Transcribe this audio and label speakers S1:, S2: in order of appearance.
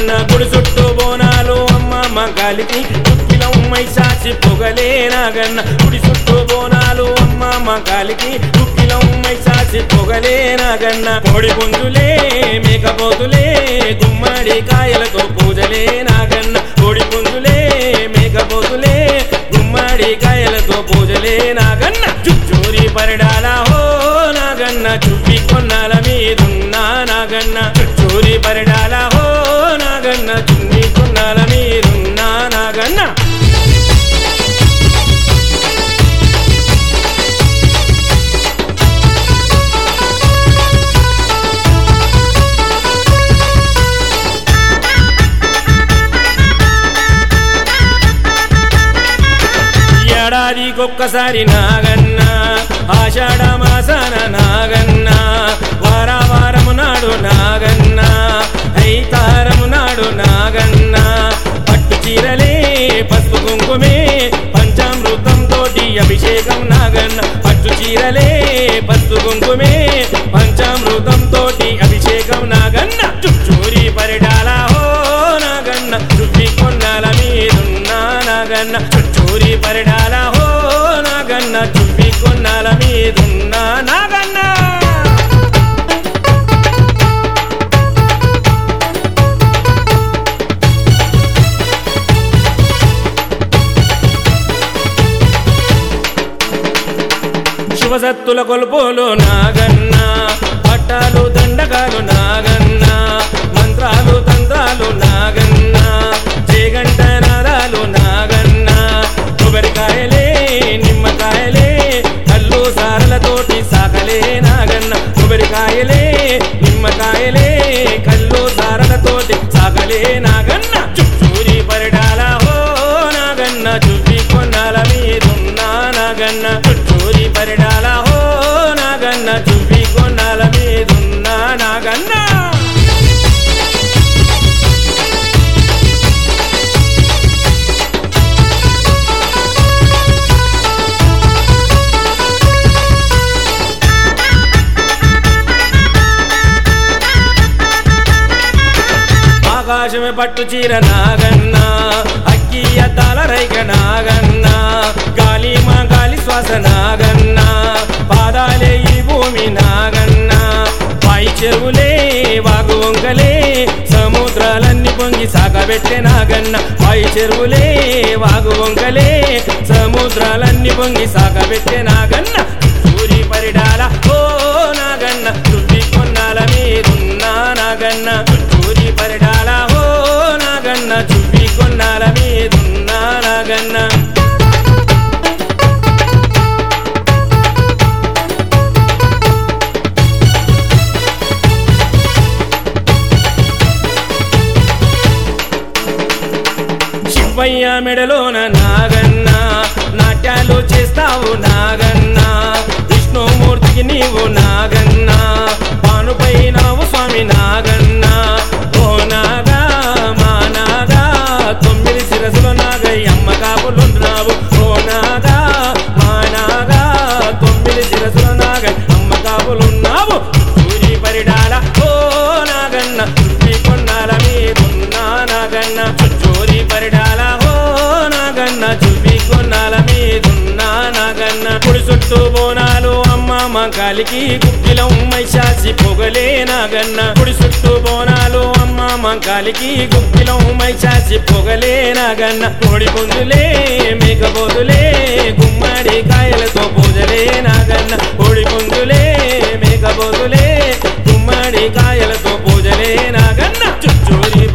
S1: నాగన్న గుడి చుట్టూ బోనాలు అమ్మ మగాలికి దుఃఖిలం మైసాచి పొగలే నాగన్న గుడి చుట్టూ బోనాలు అమ్మ మగాలికి దుఃఖిలం మైసాచి పొగలే నాగన్న కోడి పుంజులే మేకపోతులే గుమ్మడి కాయలతో పూజలే నాగన్న కోడి పుంజులే మేకపోతులే గుమ్మడి కాయలతో పూజలే నాగన్న చుట్టూరి పరిడాల హో నాగన్న చుప్పి కొన్నాల మీదున్నా నాగన్న చుట్టూరి పరిడాల హో నాగన్న చున్ని కొన్నాల మీదున్నా నాగన్న ఏడాదికొక్కసారి నాగన్న ఆషాఢ మాసాన నాగన్న వార వారము నాడు నాగన్న ఐతారము నాడు నాగన్న పట్టు చీరలే పసుపు కుంకుమే పంచామృతం తోటి అభిషేకం నాగన్న పట్టు చీరలే పసుపు కుంకుమే పంచామృతం తోటి అభిషేకం నాగన్న చుట్టూరి పరిడాల హో నాగన్న చుట్టి కొన్నాల మీదున్నా నాగన్న చుట్టూరి పరిడాల హో నాగన్న చుప్పి కొన్నాల మీదున్నా నాగన్న శుభసత్తుల కొలుపులు నాగన్న పట్టాలు దండకాలు నాగన్న మంత్రాలు తంత్రాలు నాగన్న చేగంట నాదాలు నాగన్న కొబ్బరికాయలే నిమ్మకాయలే కల్లు సారలతోటి సాకలే నాగన్న కొబ్బరికాయలే నిమ్మకాయలే కల్లు సారలతోటి సాకలే నాగన్న చుట్టూరి పరిడాల హో నాగన్న చుట్టి కొన్నాల మీదున్నా నాగన్న చుట్టూరి పరిడాల హో నాగన్న చుప్పి కొన్నాల మీదున్నా నాగన్న ఆకాశమే పట్టు చీర నాగన్న అక్కి అద్దాల రైక నాగన్న గాలి మా గాలి శ్వాస నాగన్న పాదాలే ఈ భూమి నాగన్న పై చెరువులే వాగు వంకలే సముద్రాలన్నీ పొంగి సాగబెట్టే నాగన్న పై చెరువులే వాగు వంకలే సముద్రాలన్నీ పొంగి సాగబెట్టే నాగన్న సూరి పరిడాల ఓ నాగన్న చుట్టి కొన్నాల మీదున్నా నాగన్న చుట్టూరి పరిడాల ఓ నాగన్న చుప్పి కొన్నాల మీదున్నా నాగన్న శివయ్య మెడలోన నాగన్న నాట్యాలు చేస్తావు నాగన్న విష్ణుమూర్తికి నీవు నాగన్న పానుపై నావు స్వామి నాగన్న ఓ నాగా మా నాగా తొమ్మిది శిరసులు నాగయ్యమ్మ కాపులున్నావు ఓ నాగా మా నాగా తొమ్మిది శిరసులు నాగయ్యమ్మ కాపులున్నావు సూరి పరిడాల ఓ నాగన్న చుట్టి కొన్నాల మీదున్నా నాగన్న చుట్టూరి పరిడాల ఓ నాగన్న చుప్పి కొన్నాల మీదున్నా నాగన్న కుడి చుట్టూ బోనాలు అమ్మ మంకాలికి గుప్పిలం మైశాసి పొగలే నాగన్న కుడి చుట్టూ బోనాలు అమ్మ మంకాలికి గుప్పిలం మైశాసి పొగలే నాగన్న కోడి పుంజులే మేకపోతులే గుమ్మడి కాయలతో పూజలే నాగన్న కోడి పుంజులే మేకపోతులే గుమ్మడి కాయలతో పూజలే నాగన్న చుట్టూరి